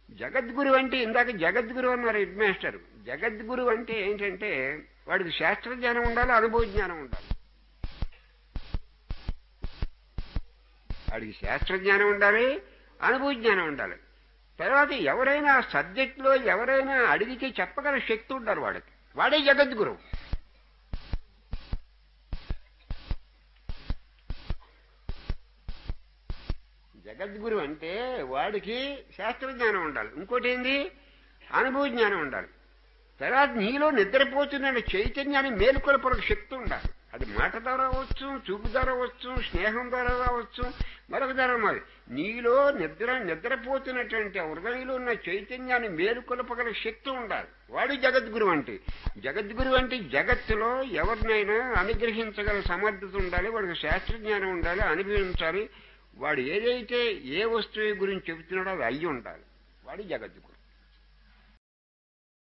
జగద్గురు అంటే ఇందాక జగద్గురు అన్నారు హెడ్ మాస్టర్ జగద్గురు అంటే ఏంటంటే వాడికి శాస్త్ర జ్ఞానం ఉండాలి అనుభవ జ్ఞానం ఉండాలి వాడికి శాస్త్ర జ్ఞానం ఉండాలి అనుభవ జ్ఞానం ఉండాలి తర్వాత ఎవరైనా సబ్జెక్ట్ లో ఎవరైనా అడిగితే చెప్పగల శక్తి ఉండాలి వాడికి వాడే జగద్గురు జగద్గురు అంటే వాడికి శాస్త్ర జ్ఞానం ఉండాలి ఇంకోటి ఏంది అనుభవ జ్ఞానం ఉండాలి తర్వాత నీలో నిద్రపోతున్న చైతన్యాన్ని మేలుకొల్పలకు శక్తి ఉండాలి అది మాట ద్వారా అవ్వచ్చు చూపు ద్వారా అవ్వచ్చు స్నేహం ద్వారా రావచ్చు మరొక ద్వారా మరి నీలో నిద్ర నిద్రపోతున్నటువంటి ఆ హృదయంలో ఉన్న చైతన్యాన్ని మేలుకొల్పగల శక్తి ఉండాలి వాడు జగద్గురు అంటే జగద్గురు అంటే జగత్తులో ఎవరినైనా అనుగ్రహించగల సమర్థత ఉండాలి వాడికి శాస్త్ర జ్ఞానం ఉండాలి అనుభవించాలి వాడు ఏదైతే ఏ వస్తువు గురించి చెబుతున్నాడో అది అయ్యి ఉండాలి వాడు జగద్గురు